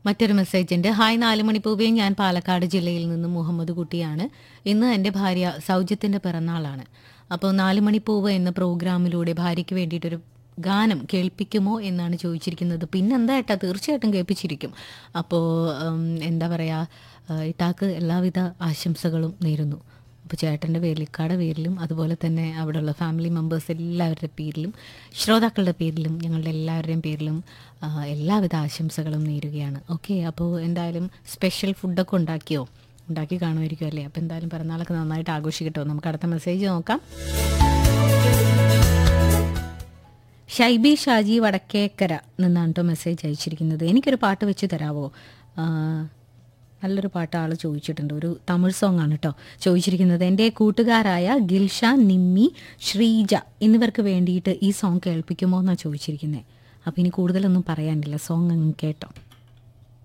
മറ്റൊരു മെസ്സേജ് ഉണ്ട് ഹായ് നാല് മണിപ്പൂവേ ഞാൻ പാലക്കാട് ജില്ലയിൽ നിന്ന് മുഹമ്മദ് കുട്ടിയാണ് ഇന്ന് എൻ്റെ ഭാര്യ സൗജ്യത്തിൻ്റെ പിറന്നാളാണ് അപ്പോൾ നാല് മണിപ്പൂവ് എന്ന പ്രോഗ്രാമിലൂടെ ഭാര്യയ്ക്ക് വേണ്ടിയിട്ടൊരു ഗാനം കേൾപ്പിക്കുമോ എന്നാണ് ചോദിച്ചിരിക്കുന്നത് പിന്നെന്താ ഏട്ടാ തീർച്ചയായിട്ടും കേൾപ്പിച്ചിരിക്കും അപ്പോൾ ഉം, എന്താ പറയുക ഇട്ടാക്ക് എല്ലാവിധ ആശംസകളും നേരുന്നു അപ്പോൾ ചേട്ടൻ്റെ പേരിൽ ഇക്കാടെ പേരിലും അതുപോലെ തന്നെ അവിടെയുള്ള ഫാമിലി മെമ്പേഴ്സ് എല്ലാവരുടെ പേരിലും ശ്രോതാക്കളുടെ പേരിലും ഞങ്ങളുടെ എല്ലാവരുടെയും പേരിലും ആ, എല്ലാവിധ ആശംസകളും നേരുകയാണ് ഓക്കെ അപ്പോൾ എന്തായാലും സ്പെഷ്യൽ ഫുഡൊക്കെ ഉണ്ടാക്കിയോ ഉണ്ടാക്കി കാണുമായിരിക്കും അല്ലേ അപ്പോൾ എന്തായാലും പിറന്നാളൊക്കെ നന്നായിട്ട് ആഘോഷിക്കട്ടോ നമുക്ക് അടുത്ത മെസ്സേജ് നോക്കാം ഷൈബി ഷാജി വടക്കേക്കര നിന്നാണ് കേട്ടോ മെസ്സേജ് അയച്ചിരിക്കുന്നത് എനിക്കൊരു പാട്ട് വെച്ച് തരാവോ ആ, നല്ലൊരു പാട്ട് ആൾ ചോദിച്ചിട്ടുണ്ട് ഒരു തമിഴ് സോങ് ആണ് കേട്ടോ ചോദിച്ചിരിക്കുന്നത് എൻ്റെ കൂട്ടുകാരായ ഗിൽഷ നിമ്മി ശ്രീജ എന്നിവർക്ക് വേണ്ടിയിട്ട് ഈ സോങ് കേൾപ്പിക്കുമോ എന്നാണ് ചോദിച്ചിരിക്കുന്നത് അപ്പോൾ ഇനി കൂടുതലൊന്നും പറയാനില്ല സോങ് അങ്ങ് കേട്ടോ